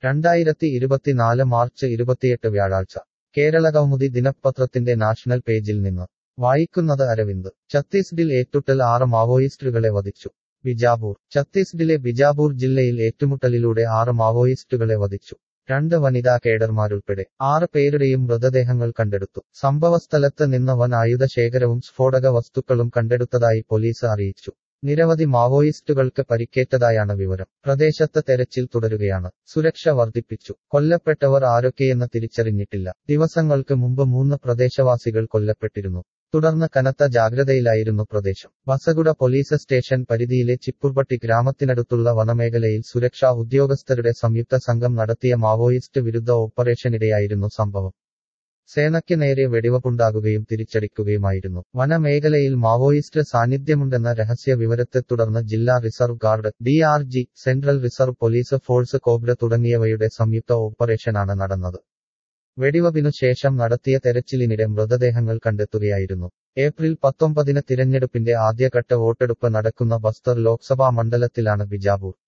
രണ്ടായിരത്തി ഇരുപത്തിനാല് മാർച്ച് ഇരുപത്തിയെട്ട് വ്യാഴാഴ്ച കേരള കൗമുദി ദിനപത്രത്തിന്റെ നാഷണൽ പേജിൽ നിന്ന് വായിക്കുന്നത് അരവിന്ദ് ഛത്തീസ്ഗഡിൽ ഏറ്റുമുട്ടൽ ആറ് മാവോയിസ്റ്റുകളെ വധിച്ചു ബിജാപൂർ ഛത്തീസ്ഗഡിലെ ബിജാപൂർ ജില്ലയിൽ ഏറ്റുമുട്ടലിലൂടെ ആറ് മാവോയിസ്റ്റുകളെ വധിച്ചു രണ്ട് വനിതാ കേഡർമാരുൾപ്പെടെ ആറ് പേരുടെയും മൃതദേഹങ്ങൾ കണ്ടെടുത്തു സംഭവസ്ഥലത്ത് നിന്ന് വൻ ആയുധ ശേഖരവും സ്ഫോടക വസ്തുക്കളും കണ്ടെടുത്തതായി പോലീസ് അറിയിച്ചു നിരവധി മാവോയിസ്റ്റുകൾക്ക് പരിക്കേറ്റതായാണ് വിവരം പ്രദേശത്ത് തെരച്ചിൽ തുടരുകയാണ് സുരക്ഷ വർദ്ധിപ്പിച്ചു കൊല്ലപ്പെട്ടവർ ആരൊക്കെയെന്ന് തിരിച്ചറിഞ്ഞിട്ടില്ല ദിവസങ്ങൾക്ക് മുമ്പ് മൂന്ന് പ്രദേശവാസികൾ കൊല്ലപ്പെട്ടിരുന്നു തുടർന്ന് കനത്ത ജാഗ്രതയിലായിരുന്നു പ്രദേശം ബസഗുഡ പോലീസ് സ്റ്റേഷൻ പരിധിയിലെ ചിപ്പുർപട്ടി ഗ്രാമത്തിനടുത്തുള്ള വനമേഖലയിൽ സുരക്ഷാ ഉദ്യോഗസ്ഥരുടെ സംയുക്ത സംഘം നടത്തിയ മാവോയിസ്റ്റ് വിരുദ്ധ ഓപ്പറേഷനിടെയായിരുന്നു സംഭവം സേനയ്ക്ക് നേരെ വെടിവപ്പുണ്ടാകുകയും തിരിച്ചടിക്കുകയുമായിരുന്നു വനമേഖലയിൽ മാവോയിസ്റ്റ് സാന്നിധ്യമുണ്ടെന്ന രഹസ്യ വിവരത്തെ തുടർന്ന് ജില്ലാ reserve guard DRG central reserve police force cobra തുടങ്ങിയവയുടെ സംയുക്ത ഓപ്പറേഷനാണ് നടന്നത് വെടിവപ്പിനു ശേഷം നടത്തിയ തെരച്ചിലിനിടെ മൃതദേഹങ്ങൾ കണ്ടെത്തുകയായിരുന്നു ഏപ്രിൽ പത്തൊമ്പതിന് തിരഞ്ഞെടുപ്പിന്റെ ആദ്യഘട്ട വോട്ടെടുപ്പ് നടക്കുന്ന ബസ്തർ ലോക്സഭാ മണ്ഡലത്തിലാണ് ബിജാപൂർ